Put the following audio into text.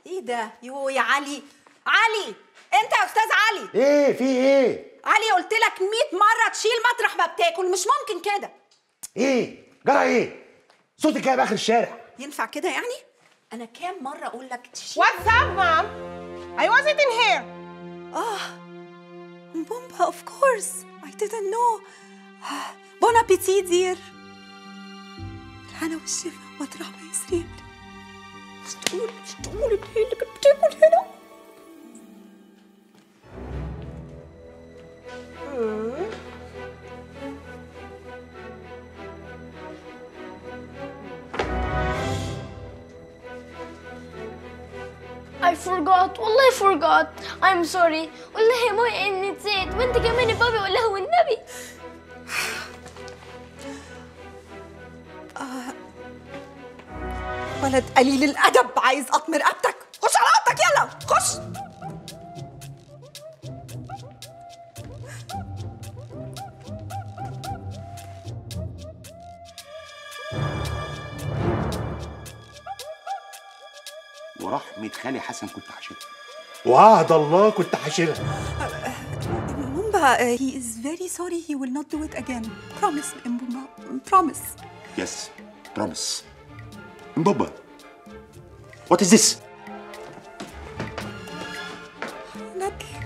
ايه ده يو يا علي علي انت يا استاذ علي ايه في ايه علي قلت لك 100 مره تشيل مطرح ما بتاكل مش ممكن كده ايه جرى ايه صوتك جاي باخر الشارع ينفع كده يعني انا كام مره اقول لك تشيل What's up, Mom? I wasn't in here. بومبا اوف كورس I didn't know بون ابيتي دير الهنا والشفا مطرح ما يسري مش تقول مش تقول إن هي اللي كانت بتاكل هنا I forgot والله forgot I'm sorry والله يا ماي اني نسيت وانت كمان يا بابي والله والنبي ولد قليل الادب عايز اطمر رقبتك خش على اوضتك يلا خش ورحمة خالي حسن كنت هشيلها وعهد الله كنت هشيلها بومبا he is very sorry he will not do it again promise بومبا promise يس بروميس بابا وات از ذس ندل